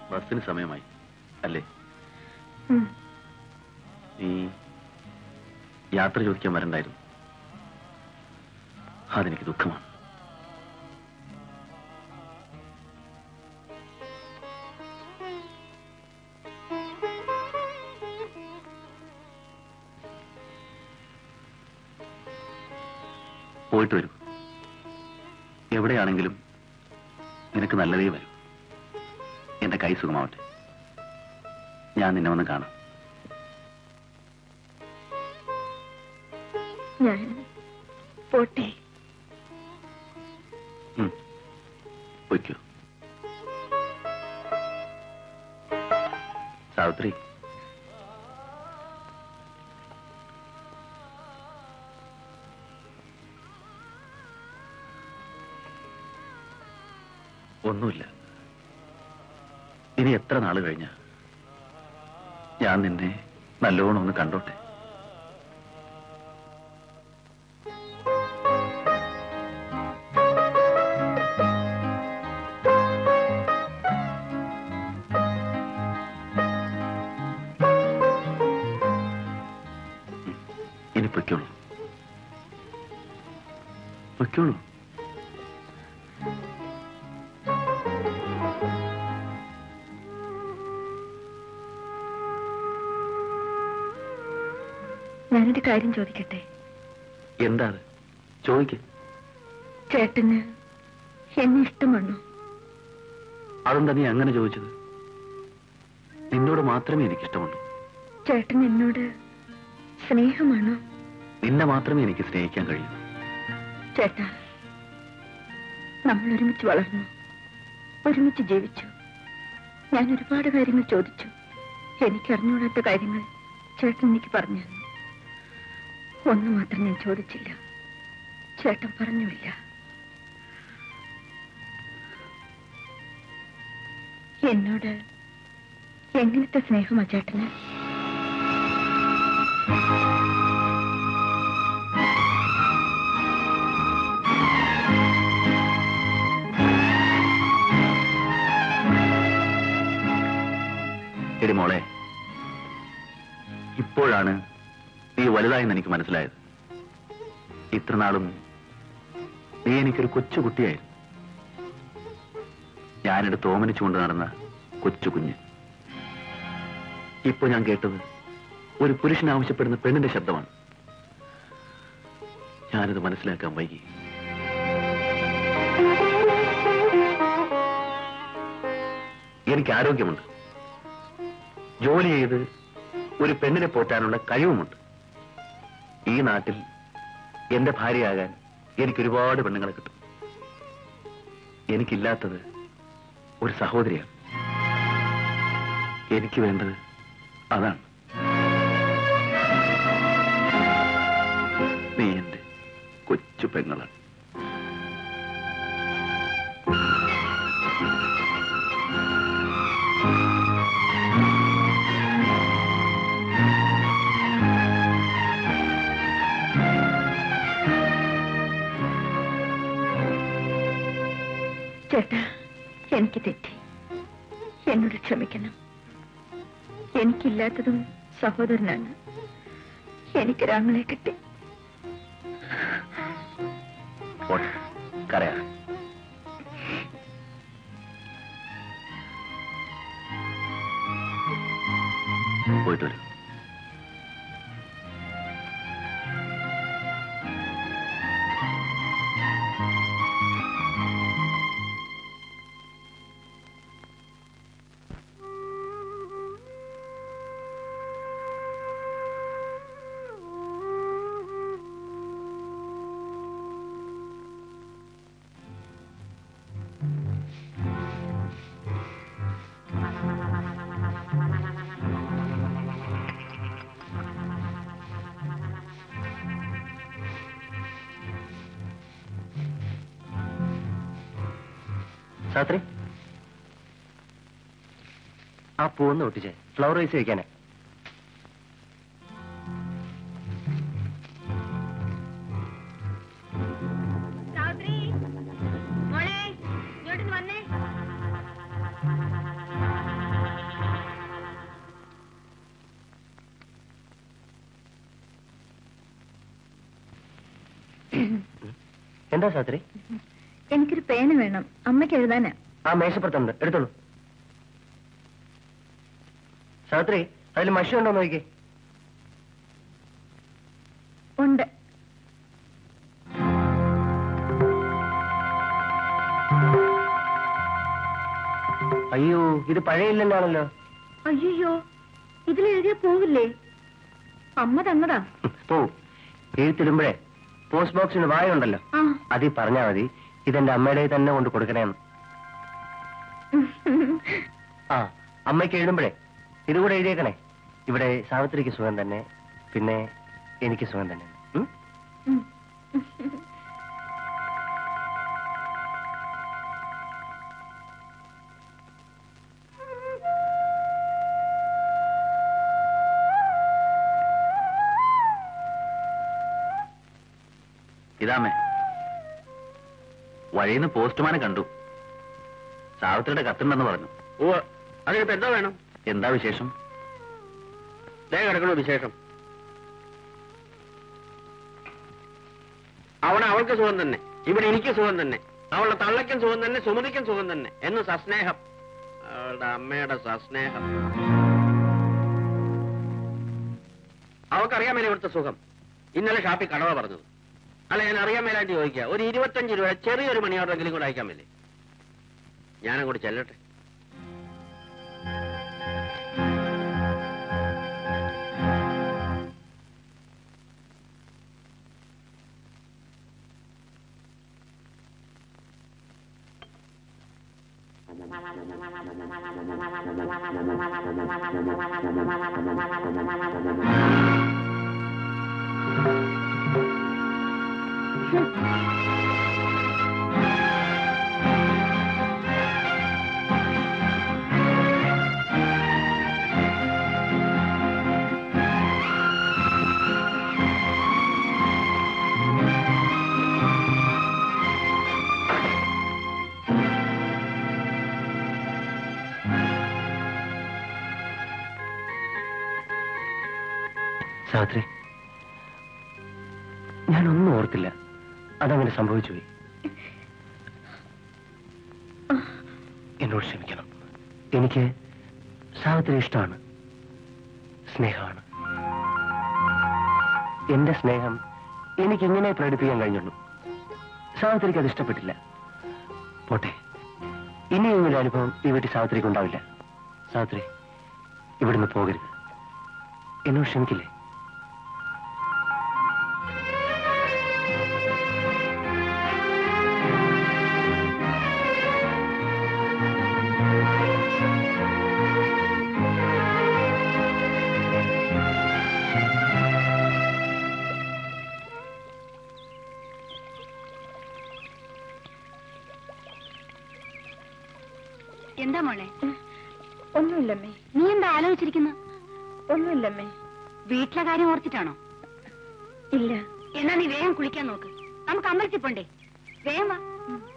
ബസ്സിന് സമയമായി അല്ലേ ഉം. നീ യാത്ര ചോദിക്കാൻ വരണ്ടായിരുന്നു അതെനിക്ക് ദുഃഖമാണ് പോയിട്ട് വരൂ എവിടെയാണെങ്കിലും നിനക്ക് നല്ലതേ വരും എന്റെ കൈ സുഖമാവട്ടെ ഞാൻ നിന്നെ വന്ന് കാണാം ഞാൻ പോട്ടെ ഉം. പൊയ്ക്കോ സാവിത്രി ഒന്നുമില്ല ഇനി എത്ര നാള് കഴിഞ്ഞ ഞാൻ നിന്നെ നല്ലോണം ഒന്ന് കണ്ടോട്ടെ ഇനി പൊയ്ക്കോളൂ പൊയ്ക്കോളൂ ഞാനൊരു കാര്യം ചോദിക്കട്ടെ എന്താ അത് ചോദിക്ക് ചേട്ടന് എന്നെ ഇഷ്ടമാണോ അതെന്താ നീ അങ്ങനെ ചോദിച്ചത് നിന്നോട് മാത്രമേ എനിക്കിഷ്ടമുള്ളൂ ചേട്ടൻ എന്നോട് സ്നേഹമാണോ നിന്നെ മാത്രമേ എനിക്ക് സ്നേഹിക്കാൻ കഴിയൂ ചേട്ടാ നമ്മൾ ഒരുമിച്ച് വളർന്നു ഒരുമിച്ച് ജീവിച്ചു ഞാൻ ഒരുപാട് കാര്യങ്ങൾ ചോദിച്ചു എനിക്ക് അറിഞ്ഞൂടാത്ത കാര്യങ്ങൾ ചേട്ടൻ എനിക്ക് പറഞ്ഞു തന്നു ഒന്ന് മാത്രം ഞാൻ ചോദിച്ചില്ല ചേട്ടൻ പറഞ്ഞുമില്ല എന്നോട് എങ്ങനത്തെ സ്നേഹമാ ചേട്ടന് എടി മോളെ ഇപ്പോഴാണ് നീ വലുതായെന്ന് എനിക്ക് മനസ്സിലായത് ഇത്രനാളും നീ എനിക്കൊരു കൊച്ചു കുട്ടിയായിരുന്നു ഞാനെടുത്ത് ഓമനിച്ചുകൊണ്ട് നടന്ന കൊച്ചു കുഞ്ഞ് ഇപ്പൊ ഞാൻ കേട്ടത് ഒരു പുരുഷൻ ആവശ്യപ്പെടുന്ന പെണ്ണിന്റെ ശബ്ദമാണ് ഞാനിത് മനസ്സിലാക്കാൻ വൈകി എനിക്ക് ആരോഗ്യമുണ്ട് ജോലി ചെയ്ത് ഒരു പെണ്ണിനെ പോറ്റാനുള്ള കഴിവുമുണ്ട് ഈ നാട്ടിൽ എന്റെ ഭാര്യയാകാൻ എനിക്ക് ഒരുപാട് പെണ്ണുങ്ങളെ കിട്ടും എനിക്കില്ലാത്തത് ഒരു സഹോദരിയാണ് എനിക്ക് വേണ്ടത് അതാണ് നീ എന്റെ കൊച്ചു പെങ്ങളാണ് ചേട്ടാ എനിക്ക് തെറ്റി എന്നോട് ക്ഷമിക്കണം എനിക്കില്ലാത്തതും സഹോദരനാണ് എനിക്കൊരാങ്ങളെ കിട്ടി പോട്ടെ കരയാ പോയിട്ട് വരും സാത്രി ആ പൂന്ന് ഒട്ടിച്ചേ ഫ്ലവർ റൈസ് കഴിക്കാനാ സാവിത്രി മോളെ ഇങ്ങോട്ടൊന്ന് വന്നേ എന്താ സാത്രി എനിക്കൊരു പേന വേണം അമ്മയ്ക്ക് എഴുതാനാ ആ മേശപ്പുറത്തുണ്ട് എടുത്തോളൂ സാത്രി അതിൽ മഷി ഉണ്ടോ നോക്കിക്കേ ഉണ്ട് അയ്യോ ഇത് പഴയ ഇല്ലെന്നാണല്ലോ അയ്യോ ഇതിലെഴുതിയ പോവില്ലേ അമ്മ തന്നതാ പോ എഴുത്തിടുമ്പോഴേ പോസ്റ്റ് ബോക്സിന് വായ ഉണ്ടല്ലോ ആ അതിൽ പറഞ്ഞാ മതി ഇതെന്റെ അമ്മയുടെ തന്നെ കൊണ്ട് കൊടുക്കണേന്ന് ആ അമ്മയ്ക്ക് എഴുതുമ്പോഴേ ഇതുകൂടെ എഴുതിയേക്കണേ ഇവിടെ സാവിത്രിക്ക് സുഖം തന്നെ പിന്നെ എനിക്ക് സുഖം തന്നെ ഉം? ഉം. ഇതാമേ വഴിന്ന് പോസ്റ്റ്മാനെ കണ്ടു സാവിത്രിയുടെ കത്തുണ്ടെന്ന് പറഞ്ഞു ഓ അതിനിപ്പോ എന്താ വേണം എന്താ വിശേഷം ദേ കിടക്കണോ വിശേഷം അവിടെ അവൾക്ക് സുഖം തന്നെ ഇവിടെ എനിക്ക് സുഖം തന്നെ അവളുടെ തള്ളയ്ക്കും സുഖം തന്നെ സുമതിക്കും സുഖം തന്നെ എന്ന് സസ്നേഹം അവളുടെ അമ്മയുടെ സസ്നേഹം അവൾക്കറിയാമല്ലോ ഇവിടുത്തെ സുഖം ഇന്നലെ ഷാപ്പിൽ കടവ പറഞ്ഞത് അല്ല ഞാൻ അറിയാൻ മേലായിട്ട് ചോദിക്കുക ഒരു ഇരുപത്തഞ്ച് രൂപ ചെറിയൊരു മണി ഓർഡറെങ്കിലും കൂടെ അയക്കാൻ മേലേ ഞാനങ്ങോട്ട് ചെല്ലട്ടെ സാവിത്രി ഞാനൊന്നും ഓർത്തില്ല അതങ്ങനെ സംഭവിച്ചു പോയി എന്നോട് ക്ഷമിക്കണം എനിക്ക് സാവിത്രി ഇഷ്ടമാണ് സ്നേഹമാണ് എന്റെ സ്നേഹം എനിക്ക് ഇങ്ങനെ പ്രകടിപ്പിക്കാൻ കഴിഞ്ഞുള്ളൂ സാവിത്രിക്ക് അത് ഇഷ്ടപ്പെട്ടില്ല പോട്ടെ ഇനി ഇങ്ങനെ അനുഭവം ഈ വീട്ടിൽ സാവിത്രിക്ക് ഉണ്ടാവില്ല സാവിത്രി ഇവിടുന്ന് പോകരുത് എന്നോട് ക്ഷമിക്കില്ലേ എന്താ മോളെ ഒന്നുമില്ലമ്മേ നീ എന്താ ആലോചിച്ചിരിക്കുന്ന ഒന്നുമില്ലമ്മേ വീട്ടിലെ കാര്യം ഓർത്തിട്ടാണോ ഇല്ല എന്നാ നീ വേഗം കുളിക്കാൻ നോക്ക് നമുക്ക് അമ്പലത്തിൽ പോണ്ടേ വേഗം വാ ഉം.